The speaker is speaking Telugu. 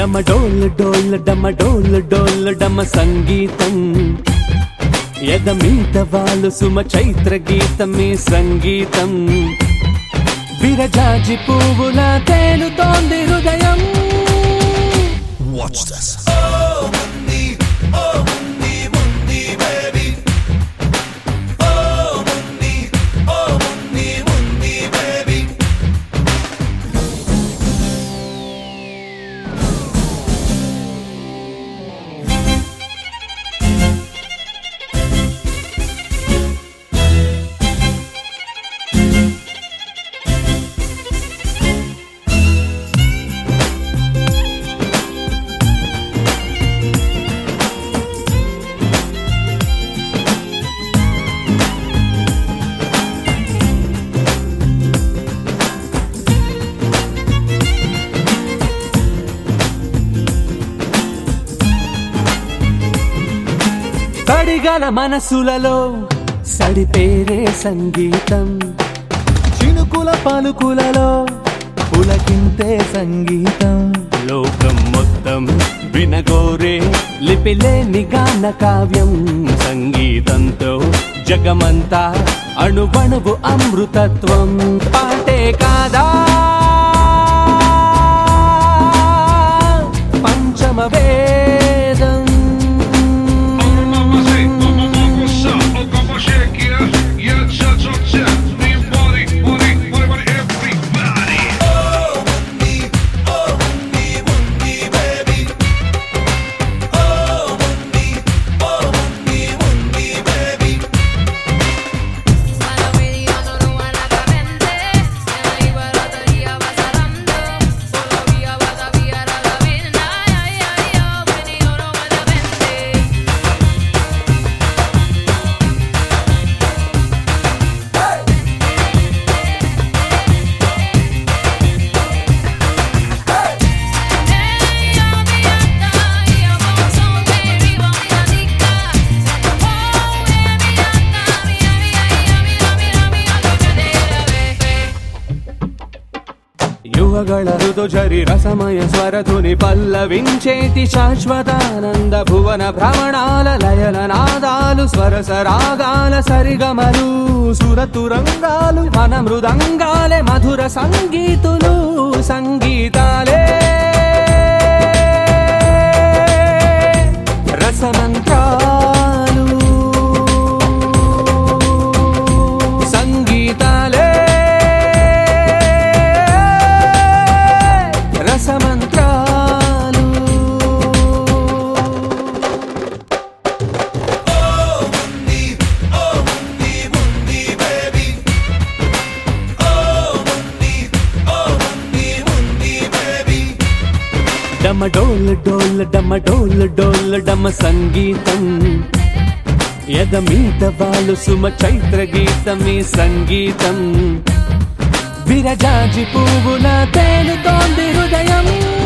డమ డోల్ డోల్ డమ డోల్ డోల్ డమ సంగీతం ఎద మీద వాళ్ళు సుమ చైత్ర గీతమే సంగీతం విరజాజి పువ్వుల తేలుతోంది హృదయం Watch this. కడిగల మనసులలో సడిపేరే సంగీతం చినుకుల పలుకులలో పులకింతే సంగీతం లోకం మొత్తం వినగోరే లిపిలేని గాన కావ్యం సంగీతంతో జగమంతా అణువణువు అమృతత్వం పాటే కాదా పంచమ వేదం Mamma say, mamma mamma sa, och mamma shakia, yeah, cha cha cha, me body, body, body, body, everybody. Para mediano no van a camente, en la ibarataría vas arrando, por la vía vas a viar a la vena, ay, ay, ay, venido no van a vente. Hey, yo, mi gata, y yo como son, baby, vamos a discar. Oh, mi gata, mira, mira, mira, mira, mira, lo que te ve. యువಗಳ ఋతుజరి రసమయ స్వరధుని పల్లవించేటి శాశ్వతానంద భువన భ్రమణాల లయల నాదాలు స్వరస రాగాల సరిగమలు సురతురంగాలు మన మృదంగాలే మధుర సంగీతులు సంగీతాలే రసమంత్రాలు సంగీతాలే రసమంత్రాలు డమ డోల్ డోల్ డమ డోల్ డోల్ డమ సంగీతం ఎద మీద వాళ్ళు సుమ చైత్ర గీతమే సంగీతం విరజాజి పువ్వుల తేలుతోంది హృదయం